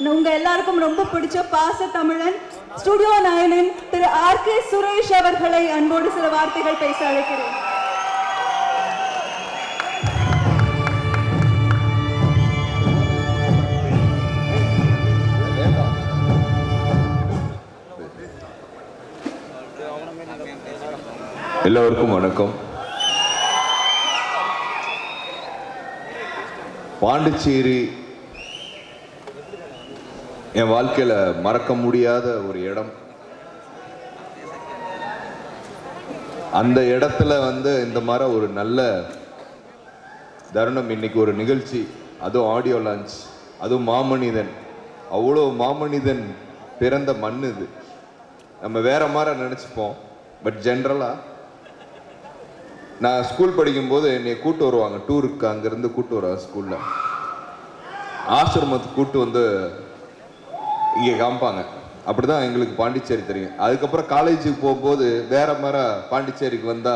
உங்க எல்லாருக்கும் ரொம்ப பிடிச்ச பாச தமிழன் ஸ்டுடியோ நயனின் திரு ஆர் கே சுரேஷ் அவர்களை அன்போடு சில வார்த்தைகள் பேச அழைக்கிறேன் எல்லோருக்கும் வணக்கம் பாண்டிச்சேரி என் வாழ்க்கையில மறக்க முடியாத ஒரு இடம் அந்த இடத்துல வந்து இந்த மாதிரி ஒரு நல்ல தருணம் இன்னைக்கு ஒரு நிகழ்ச்சி அதுவும் ஆடியோ லான்ச் அதுவும் மாமனிதன் அவ்வளோ மாமனிதன் பிறந்த மண் இது நம்ம வேற மாதிரி நினச்சிப்போம் பட் ஜென்ரலாக நான் ஸ்கூல் படிக்கும்போது என்னை கூட்டு வருவாங்க டூருக்கு அங்கேருந்து கூட்டு வருவாங்க ஸ்கூலில் ஆசிரமத்துக்கு கூட்டு வந்து இங்கே காமிப்பாங்க அப்படிதான் எங்களுக்கு பாண்டிச்சேரி தெரியும் அதுக்கப்புறம் காலேஜுக்கு போகும்போது வேற மாதிரி பாண்டிச்சேரிக்கு வந்தா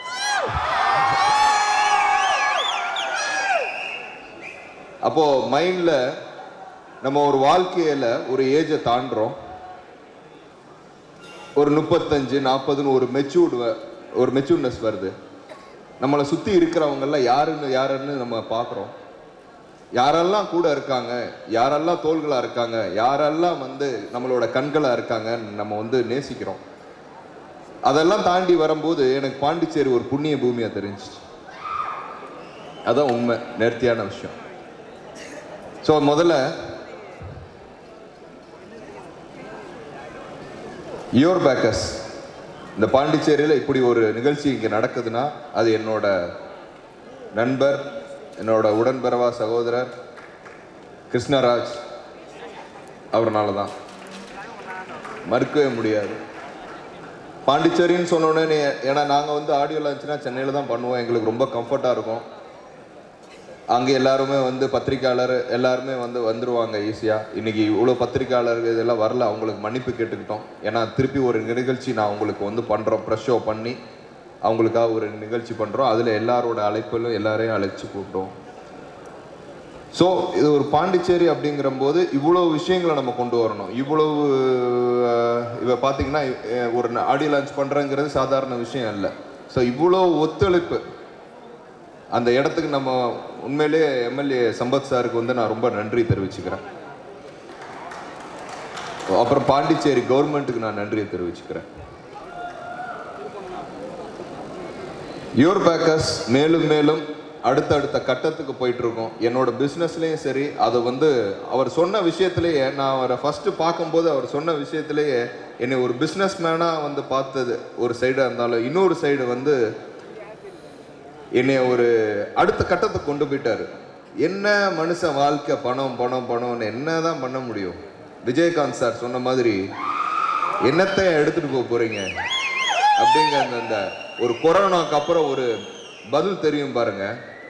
அப்போ மைண்ட்ல நம்ம ஒரு வாழ்க்கையில ஒரு ஏஜை தாண்டுறோம் ஒரு முப்பத்தஞ்சு நாற்பதுன்னு ஒரு மெச்சூர்டு ஒரு மெச்சூர்னஸ் வருது நம்மளை சுற்றி இருக்கிறவங்கெல்லாம் யாருன்னு யாருன்னு நம்ம பார்க்குறோம் யாரெல்லாம் கூட இருக்காங்க யாரெல்லாம் தோள்களாக இருக்காங்க யாரெல்லாம் வந்து நம்மளோட கண்களாக இருக்காங்கன்னு நம்ம வந்து நேசிக்கிறோம் அதெல்லாம் தாண்டி வரும்போது எனக்கு பாண்டிச்சேரி ஒரு புண்ணிய பூமியாக தெரிஞ்சிச்சு அதான் உண்மை நேர்த்தியான விஷயம் ஸோ முதல்ல யோர் பேக்கர்ஸ் இந்த பாண்டிச்சேரியில் இப்படி ஒரு நிகழ்ச்சி இங்கே நடக்குதுன்னா அது என்னோட நண்பர் என்னோட உடன்பிறவா சகோதரர் கிருஷ்ணராஜ் அவர்னால தான் மறுக்கவே முடியாது பாண்டிச்சேரின்னு சொன்னோடனே ஏன்னா நாங்கள் வந்து ஆடியோ லான்ச்னா சென்னையில் தான் பண்ணுவோம் எங்களுக்கு ரொம்ப கம்ஃபர்ட்டாக இருக்கும் அங்கே எல்லாருமே வந்து பத்திரிக்கையாளர் எல்லாருமே வந்து வந்துருவாங்க ஈஸியாக இன்னைக்கு இவ்வளோ பத்திரிக்கையாளர்கள் இதெல்லாம் வரல அவங்களுக்கு மன்னிப்பு கேட்டுக்கிட்டோம் ஏன்னா திருப்பி ஒரு நிகழ்ச்சி நான் உங்களுக்கு வந்து பண்ணுறோம் ப்ரெஷ் ஷோ பண்ணி அவங்களுக்காக ஒரு நிகழ்ச்சி பண்ணுறோம் அதில் எல்லாரோட அழைப்பிலும் எல்லாரையும் அழைச்சி கூப்பிட்டோம் ஸோ இது ஒரு பாண்டிச்சேரி அப்படிங்கிறம்போது இவ்வளோ விஷயங்களை நம்ம கொண்டு வரணும் இவ்வளவு அஹ், இவ பார்த்தீங்கன்னா அஹ், ஒரு ஆடியோ லான்ச் பண்ணுறங்கிறது சாதாரண விஷயம் இல்லை ஸோ இவ்வளோ ஒத்துழைப்பு அந்த இடத்துக்கு நம்ம உண்மையிலேயே எம்எல்ஏ சம்பத் சாருக்கு வந்து நான் ரொம்ப நன்றி தெரிவிச்சுக்கிறேன் அப்புறம் பாண்டிச்சேரி கவர்மெண்ட்டுக்கு நான் நன்றியை தெரிவிச்சுக்கிறேன் யோர் பேக்கர்ஸ் மேலும் மேலும் அடுத்தடுத்த கட்டத்துக்கு போயிட்டு இருக்கோம் என்னோட பிஸ்னஸ்லேயும் சரி அது வந்து அவர் சொன்ன விஷயத்திலேயே நான் அவரை ஃபஸ்ட்டு பார்க்கும்போது அவர் சொன்ன விஷயத்திலேயே என்னை ஒரு பிஸ்னஸ் மேனாக வந்து பார்த்தது ஒரு சைடாக இருந்தாலும் இன்னொரு சைடு வந்து என்னை ஒரு அடுத்த கட்டத்துக்கு கொண்டு போயிட்டாரு என்ன மனுஷன் வாழ்க்கை பணம் பணம் பணம்னு என்ன தான் பண்ண முடியும் விஜயகாந்த் சார் சொன்ன மாதிரி என்னத்தை எடுத்துட்டு போக போறீங்க அப்படிங்கிற அந்த அந்த ஒரு கொரோனாக்கு அப்புறம் ஒரு பதில் தெரியும் பாருங்க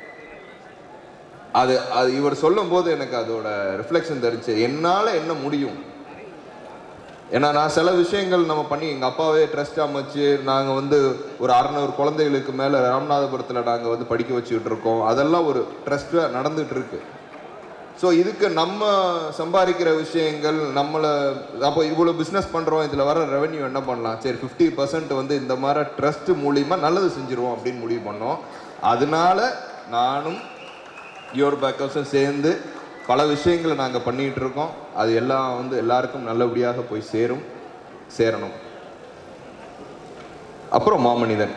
அது அது இவர் சொல்லும் போது எனக்கு அதோட ரிஃப்ளெக்ஷன் தெரிஞ்சு என்னால என்ன முடியும் ஏன்னா நான் சில விஷயங்கள் நம்ம பண்ணி எங்கள் அப்பாவே ட்ரஸ்ட் அமைச்சு நாங்கள் வந்து ஒரு அறநூறு குழந்தைகளுக்கு மேலே ராமநாதபுரத்தில் நாங்கள் வந்து படிக்க வச்சுக்கிட்டு இருக்கோம் அதெல்லாம் ஒரு ட்ரஸ்ட்டாக நடந்துட்டு இருக்கு ஸோ இதுக்கு நம்ம சம்பாதிக்கிற விஷயங்கள் நம்மளை அப்போ இவ்வளோ பிஸ்னஸ் பண்ணுறோம் இதில் வர ரெவென்யூ என்ன பண்ணலாம் சரி ஃபிஃப்டி பர்சன்ட் வந்து இந்த மாதிரி ட்ரஸ்ட் மூலியமா நல்லது செஞ்சிருவோம் அப்படின்னு முடிவு பண்ணோம் அதனால நானும் யோர் பேக்கர்ஸும் சேர்ந்து பல விஷயங்களை நாங்கள் பண்ணிகிட்டு இருக்கோம் அது எல்லாம் வந்து எல்லாருக்கும் நல்லபடியாக போய் சேரும் சேரணும் அப்புறம் மாமனிதன்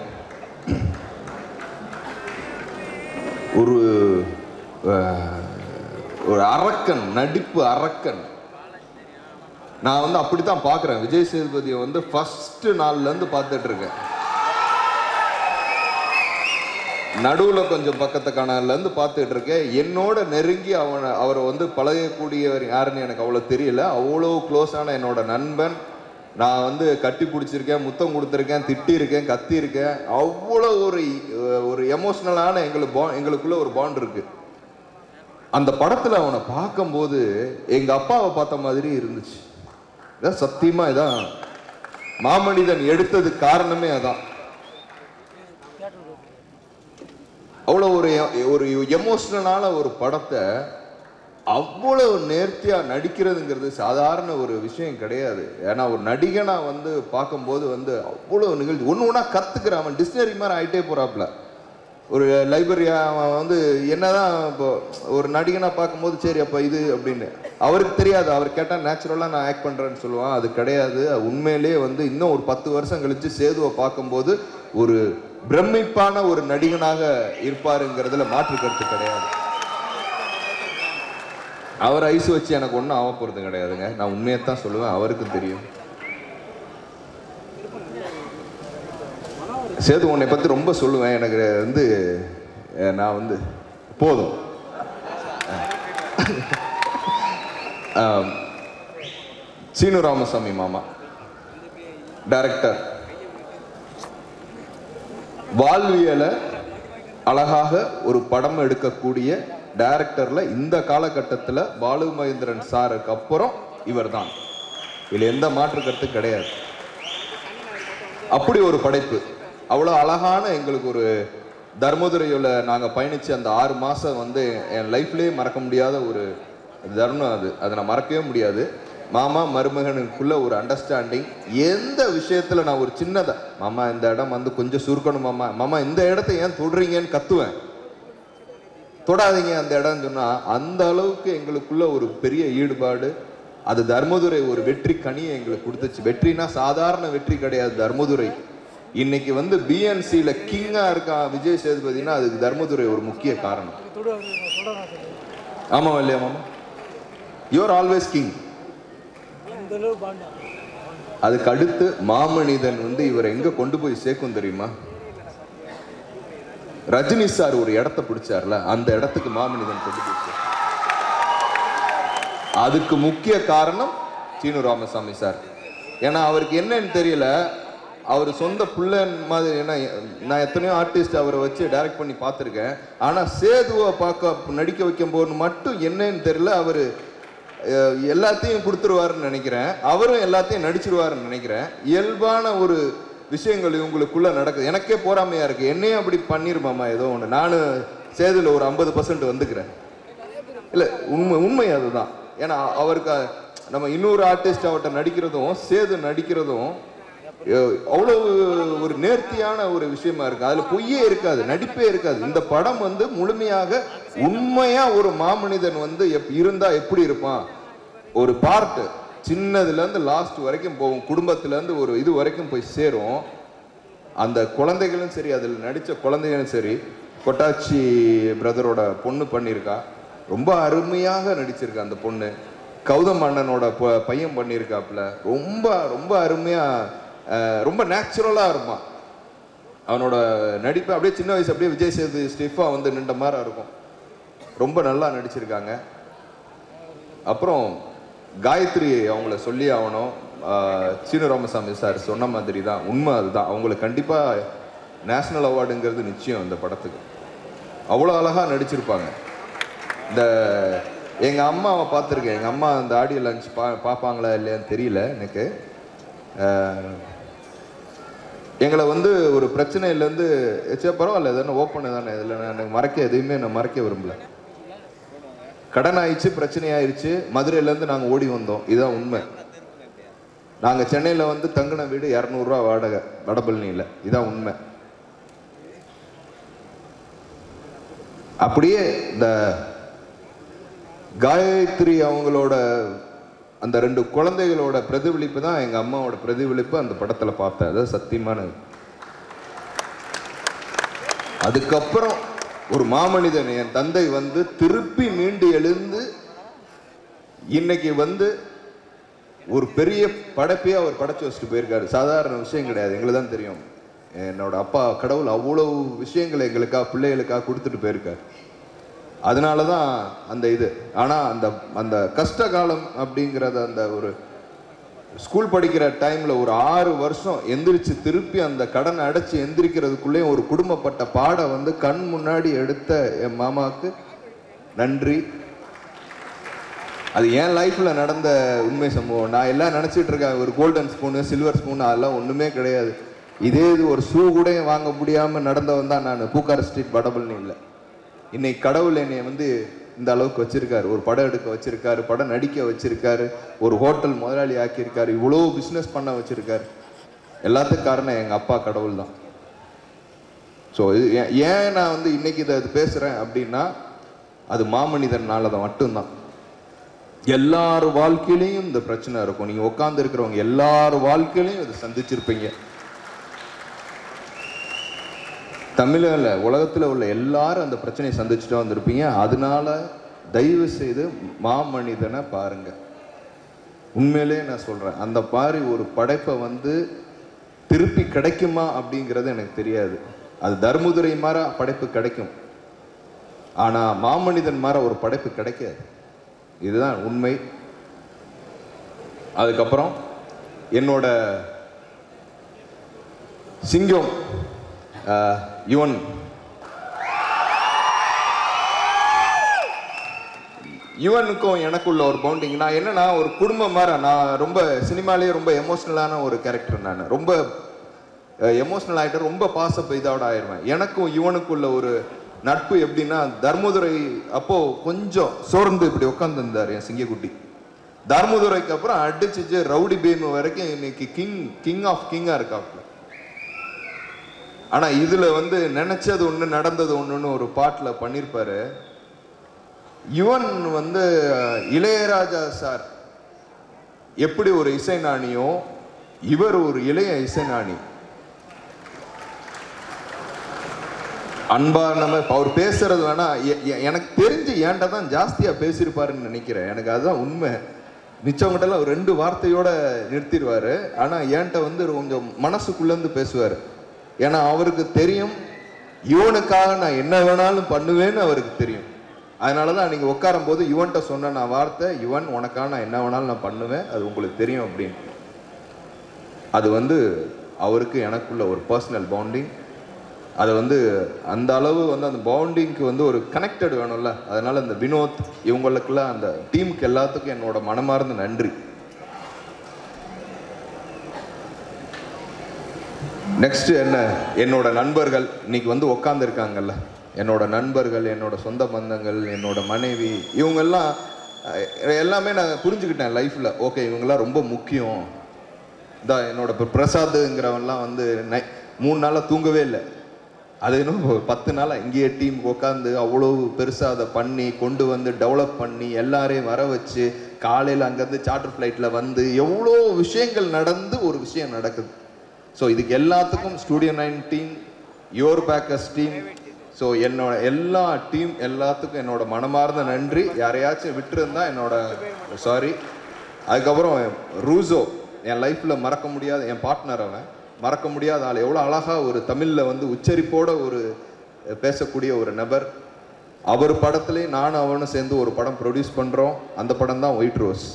ஒரு அஹ், ஒரு அரக்கன் நடிப்பு அரக்கன் நான் வந்து அப்படித்தான் பார்க்குறேன் விஜய் சேதுபதியை வந்து ஃபர்ஸ்ட் நாள்லேருந்து பார்த்துட்டு இருக்கேன் நடுவில் கொஞ்சம் பக்கத்து கணல்லேருந்து பார்த்துட்டு இருக்கேன் என்னோட நெருங்கி அவனை அவரை வந்து பழகக்கூடியவர் யாருன்னு எனக்கு அவ்வளோ தெரியல அவ்வளோ க்ளோஸான என்னோட நண்பன் நான் வந்து கட்டி பிடிச்சிருக்கேன் முத்தம் கொடுத்துருக்கேன் திட்டியிருக்கேன் கத்தியிருக்கேன் அவ்வளோ ஒரு ஒரு எமோஷ்னலான எங்களுக்கு பா எங்களுக்குள்ள ஒரு பாண்ட் இருக்கு அந்த படத்தில் அவனை பார்க்கும்போது எங்கள் அப்பாவை பார்த்த மாதிரி இருந்துச்சு இதான் சத்தியமா இதான் மாமனிதன் எடுத்ததுக்கு காரணமே அதான் அவ்வளோ ஒரு எ- ஒரு எமோஷ்னலான ஒரு படத்தை அவ்வளவு நேர்த்தியா நடிக்கிறதுங்கிறது சாதாரண ஒரு விஷயம் கிடையாது ஏன்னா ஒரு நடிகனா வந்து பார்க்கும்போது வந்து அவ்வளவு நிகழ்ச்சி ஒன்று ஒன்றா கத்துக்கிறான் அவன் டிக்ஷனரி மாதிரி ஆயிட்டே போறாப்ல ஒரு லைப்ரரியா அவன் வந்து என்னதான் இப்போ ஒரு நடிகனா பார்க்கும்போது சரி அப்போ இது அப்படின்னு அவருக்கு தெரியாது அவர் கேட்டால் நேச்சுரலாக நான் ஆக்ட் பண்ணுறேன்னு சொல்லுவான் அது கிடையாது அது உண்மையிலேயே வந்து இன்னும் ஒரு பத்து வருஷம் கழிச்சு சேதுவை பார்க்கும்போது ஒரு பிரமிப்பான ஒரு நடிகனாக இருப்பாருங்கிறதுல மாற்று கருத்து கிடையாது அவர் ஐஸ் வச்சு எனக்கு ஒன்றும் ஆக போகிறது கிடையாதுங்க நான் உண்மையை தான் சொல்லுவேன் அவருக்கும் தெரியும் சேது உன்னை பற்றி ரொம்ப சொல்லுவேன் எனக்கு வந்து அஹ், நான் வந்து போதும் ஆம், சீனு ராமசாமி மாமா டைரக்டர் வாழ்வியலை அழகாக ஒரு படம் எடுக்கக்கூடிய டைரக்டர்ல இந்த காலகட்டத்தில் பாலு மகேந்திரன் சாருக்கு அப்புறம் இவர்தான் இதுல எந்த மாற்று கருத்து கிடையாது அப்படி ஒரு படைப்பு அவ்வளோ அழகான எங்களுக்கு ஒரு தர்மதுரையில் நாங்கள் பயணிச்ச அந்த ஆறு மாதம் வந்து என் லைஃப்லேயே மறக்க முடியாத ஒரு தருணம் அது அதை நான் மறக்கவே முடியாது மாமா மருமகனுக்குள்ள ஒரு அண்டர்ஸ்டாண்டிங் எந்த விஷயத்தில் நான் ஒரு சின்னதா மாமா இந்த இடம் வந்து கொஞ்சம் சுருக்கணும் மாமா மாமா இந்த இடத்த ஏன் தொடுறீங்கன்னு கத்துவேன் தொடாதீங்க அந்த இடம்னு சொன்னா அந்த அளவுக்கு எங்களுக்குள்ள ஒரு பெரிய ஈடுபாடு அது தர்மதுரை ஒரு வெற்றி கனியை எங்களுக்கு கொடுத்துச்சு வெற்றினா சாதாரண வெற்றி கிடையாது தர்மதுரை இன்னைக்கு வந்து பிஎன்சியில் கிங்கா இருக்கான் விஜய் சேதுபதினா அதுக்கு தர்மதுரை ஒரு முக்கிய காரணம் ஆமாம் இல்லையா மாமா யூஆர் ஆல்வேஸ் கிங் அதுக்கு அடுத்து மாமனிதன் வந்து இவரை எங்க கொண்டு போய் சேர்க்கும் தெரியுமா ரஜினி சார் ஒரு இடத்த பிடிச்சார்ல அந்த இடத்துக்கு மாமனிதன் கொண்டு போய் சேர்த்தார். அதுக்கு முக்கிய காரணம் சீனு ராமசாமி சார் ஏன்னா அவருக்கு என்னன்னு தெரியல அவர் சொந்த புள்ளன் மாதிரி ஏன்னா நான் எத்தனையோ ஆர்டிஸ்ட் அவரை வச்சு டைரக்ட் பண்ணி பார்த்துருக்கேன் ஆனால் சேதுவை பார்க்க நடிக்க வைக்கும் போது மட்டும் என்னன்னு தெரியல அவர் எல்லாத்தையும் கொடுத்துருவாருன்னு நினைக்கிறேன் அவரும் எல்லாத்தையும் நடிச்சிருவாருன்னு நினைக்கிறேன் இயல்பான ஒரு விஷயங்கள் இவங்களுக்குள்ள நடக்குது எனக்கே போறாமையா இருக்கு என்னையும் அப்படி பண்ணிருமாமா ஏதோ ஒன்று நானும் சேதுல ஒரு ஐம்பது பர்சன்ட் வந்துக்கிறேன் இல்ல உண்மை உண்மை அதுதான் ஏன்னா அவருக்கு நம்ம இன்னொரு ஆர்டிஸ்ட் அவர்கிட்ட நடிக்கிறதும் சேது நடிக்கிறதும் அஹ், அவ்வளவு ஒரு நேர்த்தியான ஒரு விஷயமா இருக்கு அதுல பொய்யே இருக்காது நடிப்பே இருக்காது இந்த படம் வந்து முழுமையாக உண்மையா ஒரு மாமனிதன் வந்து எப் இருந்தா எப்படி இருப்பான் ஒரு பார்ட் சின்னதுல இருந்து லாஸ்ட் வரைக்கும் போகும் குடும்பத்துல இருந்து ஒரு இது வரைக்கும் போய் சேரும் அந்த குழந்தைகளும் சரி அதில் நடித்த குழந்தைகளும் சரி கொட்டாச்சி பிரதரோட பொண்ணு பண்ணியிருக்கா ரொம்ப அருமையாக நடிச்சிருக்கா அந்த பொண்ணு கௌதம் அண்ணனோட ப- பையன் பண்ணியிருக்காப்புல ரொம்ப ரொம்ப அருமையாக ரொம்ப நேச்சுரலாக இருப்பான் அவனோட நடிப்பு அப்படியே சின்ன வயசு அப்படியே விஜய் சேது ஸ்டிஃபாக வந்து நின்ற மாதிரி இருக்கும் ரொம்ப நல்லா நடிச்சிருக்காங்க அப்புறம் காயத்ரி அவங்கள சொல்லி ஆகணும் ஆஹ் சீனு ராமசாமி சார் சொன்ன மாதிரி தான் உண்மை அதுதான் அவங்களுக்கு கண்டிப்பாக நேஷனல் அவார்டுங்கிறது நிச்சயம் இந்த படத்துக்கு அவ்வளோ அழகாக நடிச்சிருப்பாங்க இந்த எங்கள் அம்மாவை பார்த்துருக்கேன் எங்கள் அம்மா அந்த ஆடியோ லஞ்ச் பா பார்ப்பாங்களா இல்லையான்னு தெரியல எனக்கு ஆஹ் எங்களை வந்து ஒரு பிரச்சனையிலேருந்து சே பரவாயில்ல எதுனா ஓப்பன் தானே இதில் நான் எனக்கு மறக்க எதையுமே நான் மறக்க விரும்பல கடன் ஆயிடுச்சு பிரச்சனை ஆயிடுச்சு மதுரையிலேருந்து நாங்கள் ஓடி வந்தோம் இதுதான் உண்மை நாங்கள் சென்னையில் வந்து தங்கின வீடு இரநூறுவா வாடகை வடபழனியில் இதான் உண்மை அப்படியே இந்த காயத்ரி அவங்களோட அந்த ரெண்டு குழந்தைகளோட பிரதிபலிப்பு தான் எங்க அம்மாவோட பிரதிபலிப்பு அந்த படத்துல பார்த்தேன் அது சத்தியமானது அதுக்கப்புறம் ஒரு மாமனிதன் என் தந்தை வந்து திருப்பி மீண்டு எழுந்து இன்னைக்கு வந்து ஒரு பெரிய படைப்பையே அவர் படைச்சு வச்சுட்டு போயிருக்காரு சாதாரண விஷயம் கிடையாது எங்களுக்கு தான் தெரியும் என்னோட அப்பா கடவுள் அவ்வளவு விஷயங்களை எங்களுக்காக பிள்ளைகளுக்காக கொடுத்துட்டு போயிருக்காரு அதனால தான் அந்த இது ஆனால் அந்த அந்த கஷ்ட காலம் அப்படிங்கிறத அந்த ஒரு ஸ்கூல் படிக்கிற டைமில் ஒரு ஆறு வருஷம் எந்திரிச்சு திருப்பி அந்த கடனை அடைச்சி எந்திரிக்கிறதுக்குள்ளேயும் ஒரு குடும்பப்பட்ட பாடை வந்து கண் முன்னாடி எடுத்த என் மாமாவுக்கு நன்றி அது என் லைஃப்பில் நடந்த உண்மை சம்பவம் நான் எல்லாம் நினச்சிட்டு இருக்கேன் ஒரு கோல்டன் ஸ்பூனு சில்வர் ஸ்பூன் அதெல்லாம் ஒன்றுமே கிடையாது இதே இது ஒரு ஷூ கூட வாங்க முடியாமல் நடந்தவன் தான் நான் பூக்கார் ஸ்ட்ரீட் வடபழனி இல்லை இன்னைக்கு கடவுள் என்னை வந்து இந்த அளவுக்கு வச்சிருக்காரு ஒரு படம் எடுக்க வச்சிருக்காரு படம் நடிக்க வச்சிருக்காரு ஒரு ஹோட்டல் முதலாளி ஆக்கியிருக்காரு இவ்வளோ பிஸ்னஸ் பண்ண வச்சிருக்காரு எல்லாத்துக்கும் காரணம் எங்கள் அப்பா கடவுள் தான் ஸோ ஏன் நான் வந்து இன்னைக்கு இதை பேசுகிறேன் அப்படின்னா அது மாமனிதனால தான் மட்டும்தான் எல்லார் வாழ்க்கையிலையும் இந்த பிரச்சனை இருக்கும் நீங்கள் உட்கார்ந்து இருக்கிறவங்க எல்லார் வாழ்க்கையிலையும் இதை சந்திச்சிருப்பீங்க தமிழில் உலகத்தில் உள்ள எல்லாரும் அந்த பிரச்சனையை சந்திச்சுட்டு வந்திருப்பீங்க அதனால தயவு செய்து மாமனிதனை பாருங்க உண்மையிலே நான் சொல்கிறேன் அந்த மாதிரி ஒரு படைப்பை வந்து திருப்பி கிடைக்குமா அப்படிங்கிறது எனக்கு தெரியாது அது தர்மதுரை மாற படைப்பு கிடைக்கும் ஆனால் மாமனிதன் மாற ஒரு படைப்பு கிடைக்காது இதுதான் உண்மை அதுக்கப்புறம் என்னோட சிங்கம் ஆஹ், யுவன் யுவனுக்கும் எனக்குள்ள ஒரு பவுண்டிங் நான் என்னன்னா ஒரு குடும்பம் மாதிரி நான் ரொம்ப சினிமாலேயே ரொம்ப எமோஷ்னலான ஒரு கேரக்டர் நான் ரொம்ப எமோஷ்னல் ஆகிட்டு ரொம்ப பாச இதோட ஆயிடுவேன் எனக்கும் யுவனுக்குள்ள ஒரு நட்பு எப்படின்னா தர்மதுரை அப்போ கொஞ்சம் சோர்ந்து இப்படி உட்காந்துருந்தார் என் சிங்கக்குட்டி தர்மதுரைக்கு அப்புறம் அடிச்சிச்சு ரவுடி பீம் வரைக்கும் இன்னைக்கு கிங் கிங் ஆஃப் கிங்கா இருக்காப்புல ஆனா இதுல வந்து நினைச்சது ஒண்ணு நடந்தது ஒண்ணுன்னு ஒரு பாட்டுல பண்ணிருப்பாரு யுவன் வந்து அஹ், இளையராஜா சார் எப்படி ஒரு இசைஞானியோ இவர் ஒரு இளைய இசைஞானி அன்பா நம்ம இப்ப அவர் பேசுறது வேணா எ- எ- எனக்கு தெரிஞ்சு ஏன்டா தான் ஜாஸ்தியா பேசியிருப்பாருன்னு நினைக்கிறேன் எனக்கு அதுதான் உண்மை மிச்சவங்கிட்ட எல்லாம் ஒரு ரெண்டு வார்த்தையோட நிறுத்திடுவாரு ஆனா என்கிட்ட வந்து கொஞ்சம் மனசுக்குள்ள இருந்து பேசுவாரு ஏன்னா அவருக்கு தெரியும் இவனுக்காக நான் என்ன வேணாலும் பண்ணுவேன்னு அவருக்கு தெரியும் அதனாலதான் நீங்க உட்காரும் போது யுவன்கிட்ட சொன்ன நான் வார்த்தை யுவன் உனக்காக நான் என்ன வேணாலும் நான் பண்ணுவேன் அது உங்களுக்கு தெரியும் அப்படின்னு அது வந்து அவருக்கு எனக்குள்ள ஒரு பர்சனல் பவுண்டிங் அது வந்து அந்த அளவு வந்து அந்த பவுண்டிங்க்கு வந்து ஒரு கனெக்டட் வேணும்ல அதனால இந்த வினோத் இவங்களுக்கெல்லாம் அந்த டீமுக்கு எல்லாத்துக்கும் என்னோட மனமார்ந்த நன்றி நெக்ஸ்ட் என்ன என்னோட நண்பர்கள் இன்னைக்கு வந்து உக்காந்துருக்காங்கல்ல என்னோட நண்பர்கள் என்னோட சொந்த பந்தங்கள் என்னோட மனைவி இவங்கெல்லாம் அஹ், எல்லாமே நான் புரிஞ்சுக்கிட்டேன் லைஃப்ல ஓகே இவங்கெல்லாம் ரொம்ப முக்கியம் இதான் என்னோட இப்போ பிரசாத்துங்கிறவன்லாம் வந்து நை மூணு நாளாக தூங்கவே இல்லை அது இன்னும் ஒரு பத்து நாளாக இங்கேயே டீம் உட்காந்து அவ்வளோ பெருசாக அதை பண்ணி கொண்டு வந்து டெவலப் பண்ணி எல்லாரையும் வர வச்சு காலையில் அங்கேருந்து சார்ட்டர் ஃப்ளைட்டில் வந்து எவ்வளோ விஷயங்கள் நடந்து ஒரு விஷயம் நடக்குது ஸோ இதுக்கு எல்லாத்துக்கும் studio nine team your bakers team so என்னோட எல்லா டீம் எல்லாத்துக்கும் என்னோட மனமார்ந்த நன்றி யாரையாச்சும் விட்டுருந்தா என்னோட சாரி அதுக்கப்புறம் ரூசோ என் லைஃப்பில் மறக்க முடியாத என் பார்ட்னர் அவன் மறக்க முடியாத ஆள் எவ்வளோ அழகாக ஒரு தமிழில் வந்து உச்சரிப்போட ஒரு பேசக்கூடிய ஒரு நபர் அவர் படத்துலேயும் நானும் அவனும் சேர்ந்து ஒரு படம் ப்ரொடியூஸ் பண்ணுறோம் அந்த படம் தான் ஒயிட் ரோஸ்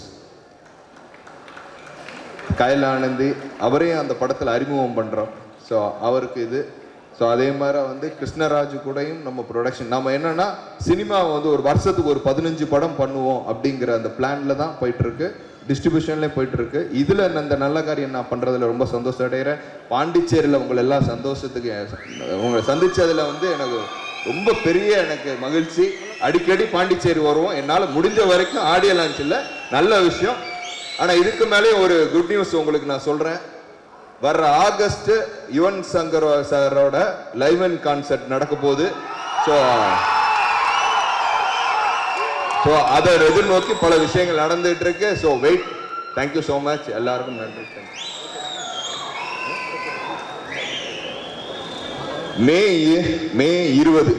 கயல் ஆனந்தி அவரையும் அந்த படத்தில் அறிமுகம் பண்ணுறோம் ஸோ அவருக்கு இது ஸோ அதே மாதிரி வந்து கிருஷ்ணராஜ் கூடயும் நம்ம ப்ரொடக்ஷன் நம்ம என்னன்னா சினிமா வந்து ஒரு வருஷத்துக்கு ஒரு பதினஞ்சு படம் பண்ணுவோம் அப்படிங்கிற அந்த பிளான்ல தான் போயிட்டு இருக்கு டிஸ்ட்ரிபியூஷன்லேயும் போயிட்டு இருக்கு இதுல இந்த நல்ல காரியம் நான் பண்றதுல ரொம்ப சந்தோஷம் அடைகிறேன் பாண்டிச்சேரியில் உங்களை எல்லாம் சந்தோஷத்துக்கு உங்களை சந்திச்சதுல வந்து எனக்கு ரொம்ப பெரிய எனக்கு மகிழ்ச்சி அடிக்கடி பாண்டிச்சேரி வருவோம் என்னால் முடிஞ்ச வரைக்கும் ஆடியோ லான்ச் இல்லை நல்ல விஷயம் ஆனா இதுக்கு மேலே ஒரு குட் நியூஸ் உங்களுக்கு நான் சொல்றேன் வர்ற ஆகஸ்ட் யுவன் சங்கர் சாரோட லைவ் அண்ட் கான்சர்ட் நடக்க போகுது ஸோ ஸோ அதை எதிர்நோக்கி பல விஷயங்கள் நடந்துட்டு இருக்கு so wait thank you so much எல்லாருக்கும் நன்றி Thank you. மே இ- மே இருபது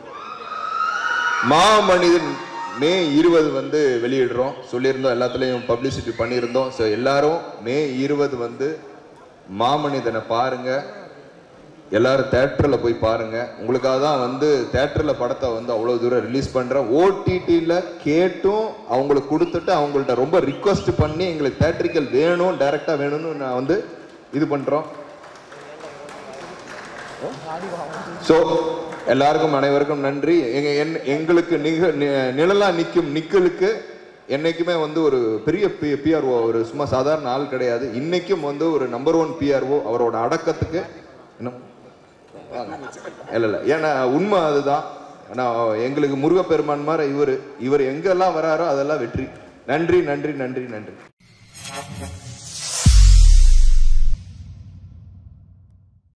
மாமனிதன் மே இருபது வந்து வெளியிடுறோம் சொல்லியிருந்தோம் எல்லாத்துலேயும் பப்ளிசிட்டி பண்ணியிருந்தோம் ஸோ எல்லாரும் மே இருபது வந்து மாமனிதனை பாருங்க எல்லாரும் தேட்டரில் போய் பாருங்க உங்களுக்காக தான் வந்து தேட்டரில் படத்தை வந்து அவ்வளோ தூரம் ரிலீஸ் பண்ணுறேன் ஓடிடியில் கேட்டும் அவங்களுக்கு கொடுத்துட்டு அவங்கள்ட்ட ரொம்ப ரிக்வஸ்ட் பண்ணி எங்களுக்கு தேட்டரிக்கல் வேணும் டைரெக்டாக வேணும்னு நான் வந்து இது பண்ணுறோம் ஸோ எல்லாருக்கும் அனைவருக்கும் நன்றி எங்க என்- எங்களுக்கு நிக நி- நிழலா நிற்கும் நிக்கலுக்கு என்னைக்குமே வந்து ஒரு பெரிய பி பிஆர்ஓ ஒரு சும்மா சாதாரண ஆள் கிடையாது இன்னைக்கும் வந்து ஒரு நம்பர் ஒன் பிஆர்ஓ அவரோட அடக்கத்துக்கு இன்னும் வாங்க. இல்ல இல்ல ஏன்னா உண்மை அதுதான் ஆனால் எங்களுக்கு முருகப்பெருமான் மாதிரி இவர் இவர் எங்கெல்லாம் வராரோ அதெல்லாம் வெற்றி நன்றி நன்றி நன்றி நன்றி